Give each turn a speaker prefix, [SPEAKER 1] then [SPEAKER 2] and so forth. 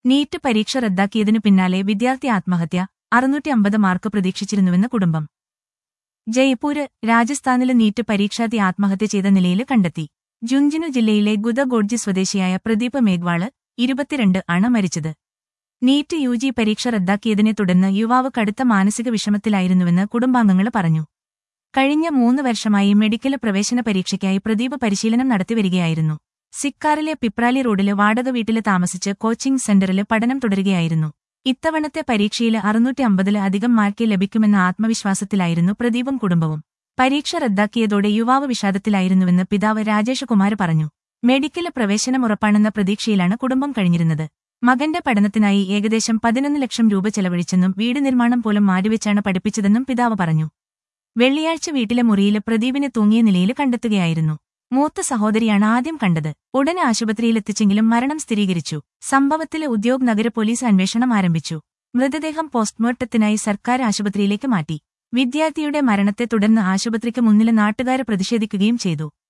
[SPEAKER 1] NEET പരീക്ഷ റദ്ദാക്കിയതിനു പിന്നാലെ വിദ്യാർത്ഥി ആത്മഹത്യ അറുന്നൂറ്റി അമ്പത് മാർക്ക് പ്രതീക്ഷിച്ചിരുന്നുവെന്ന് കുടുംബം ജയ്പൂര് രാജസ്ഥാനിലെ നീറ്റ് പരീക്ഷാർത്ഥി ആത്മഹത്യ ചെയ്ത നിലയിൽ കണ്ടെത്തി ജുൻജിനു ജില്ലയിലെ ഗുദഗോഡ്ജി സ്വദേശിയായ പ്രദീപ് മേഘ്വാള് ഇരുപത്തിരണ്ട് ആണ് മരിച്ചത് നീറ്റ് യു ജി പരീക്ഷ റദ്ദാക്കിയതിനെ തുടർന്ന് യുവാവ് കടുത്ത മാനസിക വിഷമത്തിലായിരുന്നുവെന്ന് കുടുംബാംഗങ്ങൾ പറഞ്ഞു കഴിഞ്ഞ മൂന്ന് വർഷമായി മെഡിക്കൽ പ്രവേശന പരീക്ഷയ്ക്കായി പ്രദീപ് പരിശീലനം നടത്തിവരികയായിരുന്നു സിക്കാറിലെ പിപ്രാലി റോഡില് വാടക വീട്ടില് താമസിച്ച് കോച്ചിംഗ് സെന്ററില് പഠനം തുടരുകയായിരുന്നു ഇത്തവണത്തെ പരീക്ഷയില് അറുന്നൂറ്റി അമ്പതില് അധികം മാർക്ക് ലഭിക്കുമെന്ന ആത്മവിശ്വാസത്തിലായിരുന്നു പ്രദീപും കുടുംബവും പരീക്ഷ റദ്ദാക്കിയതോടെ യുവാവ് വിഷാദത്തിലായിരുന്നുവെന്ന് പിതാവ് രാജേഷ് കുമാർ പറഞ്ഞു മെഡിക്കല് പ്രവേശനം ഉറപ്പാണെന്ന പ്രതീക്ഷയിലാണ് കുടുംബം കഴിഞ്ഞിരുന്നത് മകന്റെ പഠനത്തിനായി ഏകദേശം പതിനൊന്ന് ലക്ഷം രൂപ ചെലവഴിച്ചെന്നും വീട് നിർമ്മാണം പോലും മാറ്റിവെച്ചാണ് പഠിപ്പിച്ചതെന്നും പിതാവ് പറഞ്ഞു വെള്ളിയാഴ്ച വീട്ടിലെ മുറിയില് പ്രദീപിനെ തൂങ്ങിയ നിലയിൽ കണ്ടെത്തുകയായിരുന്നു മൂത്ത സഹോദരിയാണ് ആദ്യം കണ്ടത് ഉടനെ ആശുപത്രിയിലെത്തിച്ചെങ്കിലും മരണം സ്ഥിരീകരിച്ചു സംഭവത്തില് ഉദ്യോഗ് നഗര പോലീസ് അന്വേഷണം ആരംഭിച്ചു മൃതദേഹം പോസ്റ്റ്മോർട്ടത്തിനായി സർക്കാർ ആശുപത്രിയിലേക്ക് മാറ്റി വിദ്യാർത്ഥിയുടെ മരണത്തെ തുടർന്ന് ആശുപത്രിക്ക് മുന്നിലെ നാട്ടുകാരെ പ്രതിഷേധിക്കുകയും ചെയ്തു